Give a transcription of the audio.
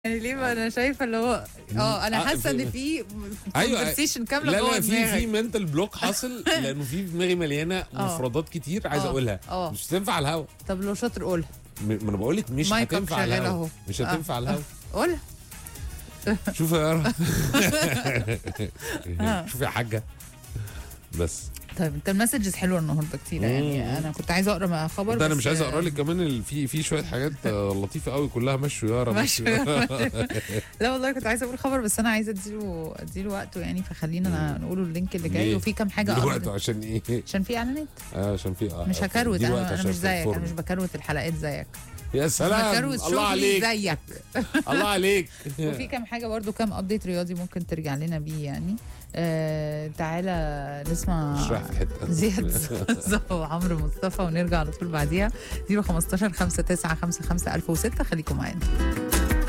يعني ليه ما انا شايفه اللي هو اه انا آه، حاسه في- ان في أيوة، كونفرسيشن كامله لا جوه لا في في دماغك منتال بلوك حاصل لانه في في دماغي مليانه آه. مفردات كتير عايز آه. اقولها اه مش هتنفع على الهوا طب لو شاطر قولها م- ما انا بقول لك مش مايكك هتنفع على شغال الهوا أهو. مش آه. هتنفع على الهوا قولها شوف يا يارا آه. شوف يا حاجه بس طيب انت المسجز حلوه النهارده كتير يعني مم. انا كنت عايزه اقرا مع خبر ده انا بس- مش عايز اقرا لك كمان ال- في في شويه حاجات آه، لطيفه قوي كلها مشوا يارا مشوا مشوا لا والله كنت عايزه اقول خبر بس انا عايزه اديله اديله وقته يعني فخلينا نقوله اللينك اللي جاي ليه؟ وفي كام حاجه دلوقتي أقرا. عشان ايه عشان في اعلانات آه عشان في آه مش هكروت دي وقت انا, أنا عشان مش في زيك انا الفرن. مش بكروت الحلقات زيك يا سلام بكروت الله شغلي عليك زيك الله عليك وفي كام حاجه برضو كام ابديت رياضي ممكن ترجع لنا بيه يعني آه تعالى نسمع اشرح في حته زياد زوزو وعمرو مصطفى ونرجع على طول بعديها 015 5 9 5 5 1006 خليكم معانا